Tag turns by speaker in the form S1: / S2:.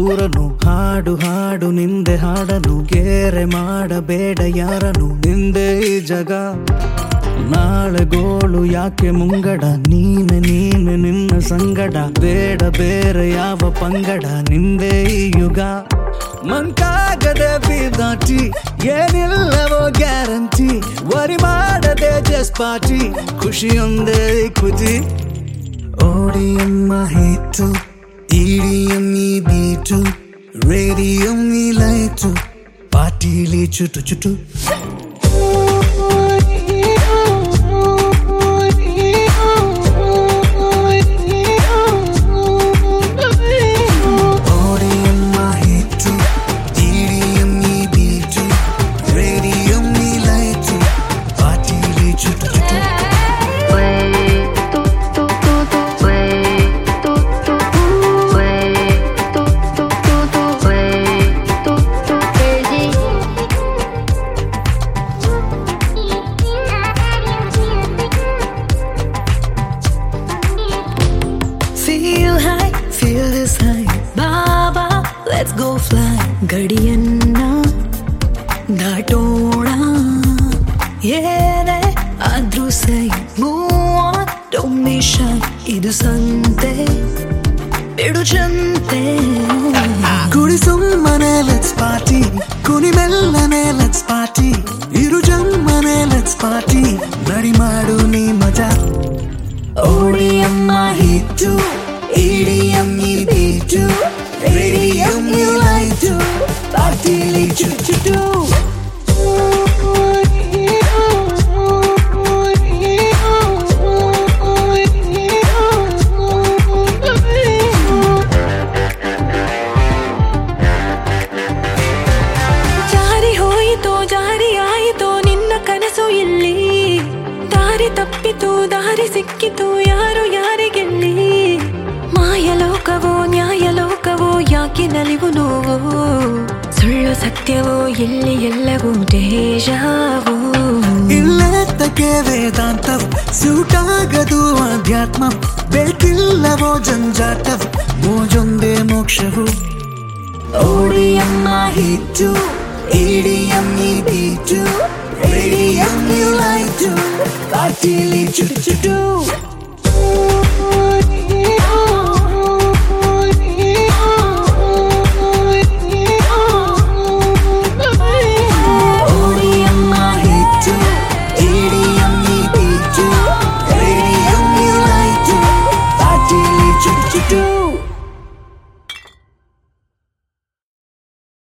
S1: ದೂರನು ಹಾಡು ಹಾಡು ನಿಂದೆ ಹಾಡನು ಗೇರೆ ಮಾಡಬೇಡ ಯಾರನು ನಿಂದೆ ಈ ಜಗ ನಾಳೆ ಗೋಳು ಯಾಕೆ ಮುಂಗಡ ನೀನೆ ನೀನೆ ನಿನ್ನ ಸಂಗಡ ಬೇಡ ಬೇರೆ ಯಾವ ಪಂಗಡ ನಿಂದೆ ಈ ಯುಗ ಮಂಕಾಗದೆ ದಾಟಿ ಏನಿಲ್ಲವೋ ಗ್ಯಾರಂಟಿ ವರಿ ಮಾಡದೆ ಜಸ್ಟ್ ಪಾರ್ಟಿ ಖುಷಿಯೊಂದೇ ಖುಷಿ ಓಡಿಯಮ್ಮ ಹಿಟ್ಟು ಇಡಿಯಂ ಈ ಬೀಟು ರೇಡಿಯಂ ಈ ಲೈಟು ಪಾಟೀಲಿ ಚುಟು ಚುಟು ఓడియమ్మ హిట్ ఈడియం ఈ బీట్ రేడియం ఈ లైట్ పార్టీలి చుట్టూ చుట్టూ
S2: Feel high, feel this high. Baba, let's go fly. ಗಡಿಯನ್ನ ದಾಟೋಣ ಏನೇ ಆದ್ರೂ ಸೈ ಮೂವ್ ಡೋಂಟ್ ಬಿ ಶೈ ಇದು ಸಂತೆ ಬಿಡು ಚಂತೆ
S1: ಕುಡಿ ಸುಮ್ಮನೆ ಲೆಟ್ಸ್ ಪಾರ್ಟಿ ಕುನಿ ಮೆಲ್ಲನೆ ಲೆಟ್ಸ್ ಪಾರ್ಟಿ ಇರು ಜಮ್ಮನೆ ಲೆಟ್ಸ್ ಪಾರ್ಟಿ ನಡಿ ಮಾಡು ನೀ ಮಜಾ ಓಡಿಯಮ್ಮ ಹಿಟ್ಟು ಇಡಿಯಂ ಈ ಬೀಟು ರೇಡಿಯಂ ಈ ಲೈಟು ಪಾರ್ಟಿಲಿ ಚುಟ್ಟು ಚುಟ್ಟು
S2: ಜಾರಿ ಹೋಯಿತೋ ಜಾರಿ ಆಯಿತೋ ನಿನ್ನ ಕನಸು ಇಲ್ಲಿ ದಾರಿ ತಪ್ಪಿತು ದಾರಿ ಸಿಕ್ಕಿತು ಯಾರು ಯಾರಿಗೆಲ್ಲಿ ಮಾಯಲೋಕವೋ ನ್ಯಾಯಲೋಕವೋ ಯಾಕೆ ನಲಿವು ನೋವೋ ಸುಳ್ಳು ಸತ್ಯವೋ ಇಲ್ಲಿ ಎಲ್ಲವೂ ದೇಶವೋ
S1: ಇಲ್ಲೆತ್ತಕ್ಕೆ ವೇದಾಂತವ್ ಸೂಟಾಗದು ಅಧ್ಯಾತ್ಮ ಬೇಕಿಲ್ಲವೋ ಜಂಜಾಟವ್ ಮೋಜೊಂದೇ ಮೋಕ್ಷವು ಓಡಿಯಮ್ಮ ಹಿಟ್ಟು ಇಡಿಯಂ ಈ ಬೀಟು ರೇಡಿಯಂ ಈ ಲೈಟು ಪಾರ್ಟಿಲಿ ಚುಟ್ಟು ಚುಟ್ಟು